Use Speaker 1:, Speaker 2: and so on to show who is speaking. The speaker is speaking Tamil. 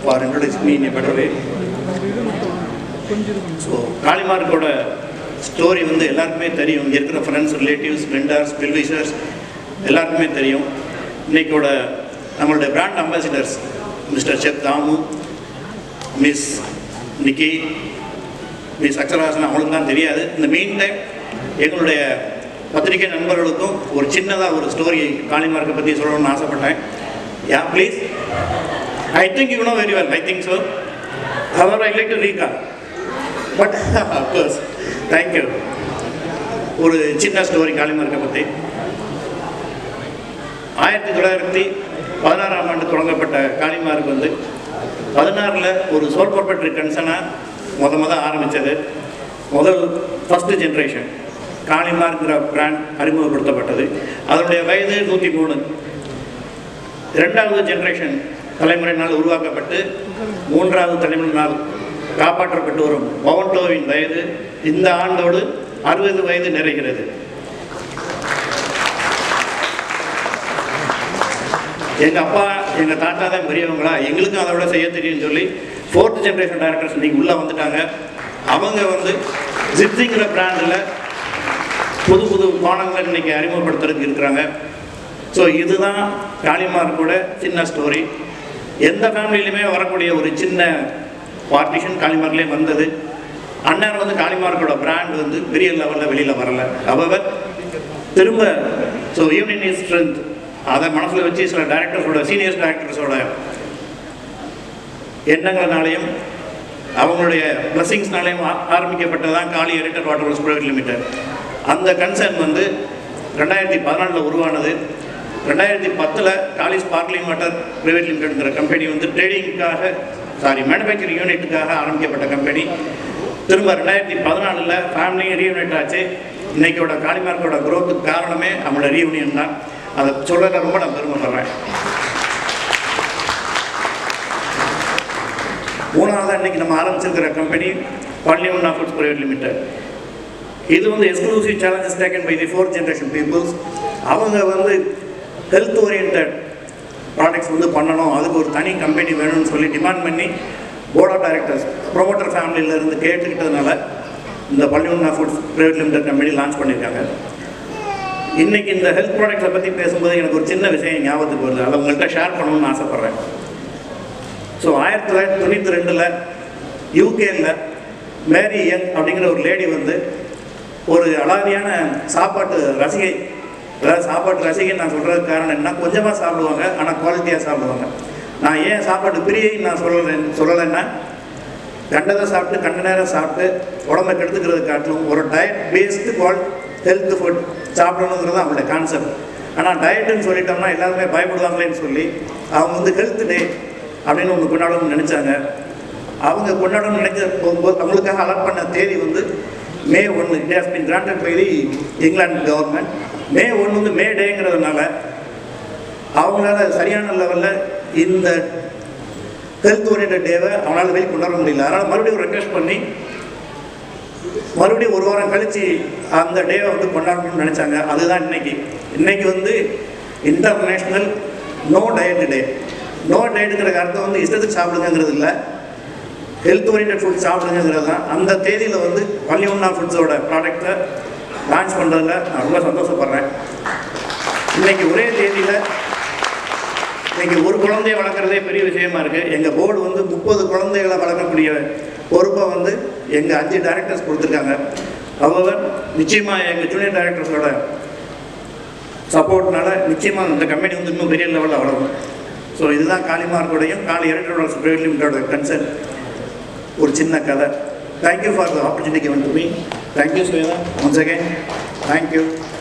Speaker 1: For introducing me in a better way. So காளிமார்க்கோட ஸ்டோரி வந்து எல்லாருக்குமே தெரியும் இங்கே இருக்கிற ஃப்ரெண்ட்ஸ் ரிலேட்டிவ்ஸ் வெண்டர்ஸ் வெல்விஷர்ஸ் எல்லாருக்குமே தெரியும் இன்னைக்கோட நம்மளுடைய brand ambassadors mister chef Damu miss Nikki miss Akshara Haasan அவங்களுக்கு தான் தெரியாது இந்த மெயின் டைம் எங்களுடைய பத்திரிகை நண்பர்களுக்கும் ஒரு சின்னதாக ஒரு ஸ்டோரி காளிமார்க்கை பற்றி சொல்லணும்னு ஆசைப்பட்டேன் yeah please I think you know very well I think so hour I like to recall but of course thank you ஒரு சின்ன ஸ்டோரி காளிமார்க்கை பற்றி ஆயிரத்தி தொள்ளாயிரத்தி பதினாறாம் ஆண்டு தொடங்கப்பட்ட காளிமார்க் வந்து பதினாறில் ஒரு சோல் ப்ராப்பர்ட்டி கன்சனாக முத முத ஆரம்பித்தது முதல் ஃபஸ்ட்டு ஜென்ரேஷன் காளிமார்ங்கிற பிராண்ட் அறிமுகப்படுத்தப்பட்டது அதனுடைய வயது நூற்றி மூணு இரண்டாவது ஜென்ரேஷன் தலைமுறையினால் உருவாக்கப்பட்டு மூன்றாவது தலைமுறையினால் காப்பாற்றப்பட்டு வரும் பவன்டோவின் வயது இந்த ஆண்டோடு அறுபது வயது நிறைகிறது எங்கள் அப்பா எங்கள் தாத்தா தான் பெரியவங்களா எங்களுக்கும் அதை விட செய்ய தெரியும்னு சொல்லி ஃபோர்த் ஜென்ரேஷன் டேரக்டர்ஸ் இன்னைக்கு உள்ளே வந்துட்டாங்க அவங்க வந்து ஜிப்ஸிங்கிற பிராண்டில் புது புது பானங்களை இன்னைக்கு அறிமுகப்படுத்துறதுக்கு இருக்கிறாங்க ஸோ இதுதான் காளிமார்க்கோட சின்ன ஸ்டோரி எந்த ஃபேமிலியிலுமே வரக்கூடிய ஒரு சின்ன பார்ட்டிஷன் காளிமார்க்லேயே வந்தது அண்ணன் வந்து காளிமார்க்கோட பிராண்ட் வந்து பெரிய லெவலில் வெளியில் வரல அவர் திரும்ப ஸோ யூனியன் இஸ் ஸ்ட்ரென்த் அதை மனசில் வச்சு சில டேரக்டர்ஸோட சீனியர்ஸ் டேரக்டர்ஸோட எண்ணங்கள்னாலையும் அவங்களுடைய பிளஸிங்ஸ்னாலையும் ஆரம்பிக்கப்பட்டதான் காளி எடிட்டர் வாட்டர் ஒர்க்ஸ் பிரைவேட் லிமிடெட் அந்த கன்சர்ன் வந்து ரெண்டாயிரத்தி பதினாலில் உருவானது ரெண்டாயிரத்தி பத்தில் காளி ஸ்பார்க்லிங் வாட்டர் பிரைவேட் லிமிடெட்ங்கிற கம்பெனி வந்து ட்ரேடிங்காக சாரி மேனுஃபேக்சரிங் யூனிட்டுக்காக ஆரம்பிக்கப்பட்ட கம்பெனி திரும்ப ரெண்டாயிரத்தி பதினாலில் ஃபேமிலி ரீயூனிட் ஆச்சு இன்னைக்கோட காளிமார்க்கோட growth-க்கு காரணமே அவங்களோட ரீயூனியன் தான் அதை சொல்கிறத ரொம்ப நான் பெருமைப்படுறேன் மூணாவதாக இன்னைக்கு நம்ம ஆரம்பிச்சிருக்கிற கம்பெனி பள்ளியுன்னா ஃபுட்ஸ் பிரைவேட் லிமிடெட் இது வந்து exclusive challenges taken by the fourth generation peoples அவங்க வந்து ஹெல்த் ஓரியன்ட் ப்ராடக்ட்ஸ் வந்து பண்ணணும் அதுக்கு ஒரு தனி கம்பெனி வேணும்னு சொல்லி டிமாண்ட் பண்ணி போர்ட் ஆஃப் டைரக்டர்ஸ் ப்ரொமோட்டர் ஃபேமிலியிலேருந்து கேட்டுக்கிட்டதுனால இந்த பள்ளியுன்னா foods private limited company launch பண்ணியிருக்காங்க இன்னைக்கு இந்த ஹெல்த் ப்ராடக்ட்ஸை பற்றி பேசும்போது எனக்கு ஒரு சின்ன விஷயம் ஞாபகத்துக்கு வருது அதை உங்கள்கிட்ட ஷேர் பண்ணணும்னு ஆசைப்பட்றேன் ஸோ ஆயிரத்தி தொள்ளாயிரத்தி தொண்ணூற்றி ரெண்டில் யூகேல மேரி யங் அப்படிங்கிற ஒரு லேடி வந்து ஒரு அலாதியான சாப்பாட்டு ரசிகை அதாவது சாப்பாட்டு ரசிகை நான் சொல்கிறதுக்கு காரணம் என்ன கொஞ்சமாக சாப்பிடுவாங்க ஆனால் குவாலிட்டியாக சாப்பிடுவாங்க நான் ஏன் சாப்பாட்டு பிரியைன்னு நான் சொல்லலை சொல்லலைன்னா கண்டதை சாப்பிட்டு கண்ட நேரம் சாப்பிட்டு உடம்பை கெடுத்துக்கிறது காட்டிலும் ஒரு டயட் பேஸ்டு குவால் ஹெல்த் ஃபுட் சாப்பிடணுங்கிறது அவங்களுடைய கான்செப்ட் ஆனால் டயட்டுன்னு சொல்லிட்டோம்னா எல்லாருமே பயப்படுவாங்களேன்னு சொல்லி அவங்க வந்து ஹெல்த் டே அப்படின்னு ஒன்று கொண்டாடணும்னு நினச்சாங்க அவங்க கொண்டாடணும்னு நினைச்ச போகும்போது அவங்களுக்காக அலாட் பண்ண தேதி வந்து மே ஒன்று it has been granted by the England government May ஒன்று வந்து மே டேங்கிறதுனால அவங்களால சரியான லெவலில் இந்த ஹெல்த் ஓரியன்ட் டேவை அவனால் வெளியே கொண்டாட முடியல அதனால் மறுபடியும் ரெக்வெஸ்ட் பண்ணி மறுபடியும் ஒரு வாரம் கழித்து அந்த டேவை வந்து கொண்டாடணும்னு நினச்சாங்க அதுதான் இன்னைக்கு இன்னைக்கு வந்து international no diet day no டயட்டுங்கிற அர்த்தம் வந்து இஷ்டத்துக்கு சாப்பிடுங்கிறது இல்லை ஹெல்த் ஓரியன்ட் ஃபுட் சாப்பிடுங்கிறது தான் அந்த தேதியில் வந்து வள்ளியுண்ணா ஃபுட்ஸோட ப்ராடக்டை லான்ச் பண்ணுறதுல நான் ரொம்ப சந்தோஷப்படுறேன் இன்னைக்கு ஒரே தேதியில் இன்னைக்கு ஒரு குழந்தைய வளர்க்குறதே பெரிய விஷயமா இருக்குது எங்கள் போர்டு வந்து முப்பது குழந்தைகளை வளர்க்கக்கூடிய பொறுப்பை வந்து எங்கள் அஞ்சு டைரக்டர்ஸ் கொடுத்துருக்காங்க அவர் நிச்சயமாக எங்கள் ஜூனியர் டைரக்டர்ஸோட சப்போர்ட்னால நிச்சயமாக இந்த கம்பெனி வந்து இன்னும் பெரிய லெவலில் வளரும் ஸோ இதுதான் காளிமார்க்கோடையும் காளி எடிட்டரோட பிரைவேட் லிமிட்டோட கன்சர்ன் ஒரு சின்ன கதை thank you for the opportunity given to me thank you Shweta once again thank you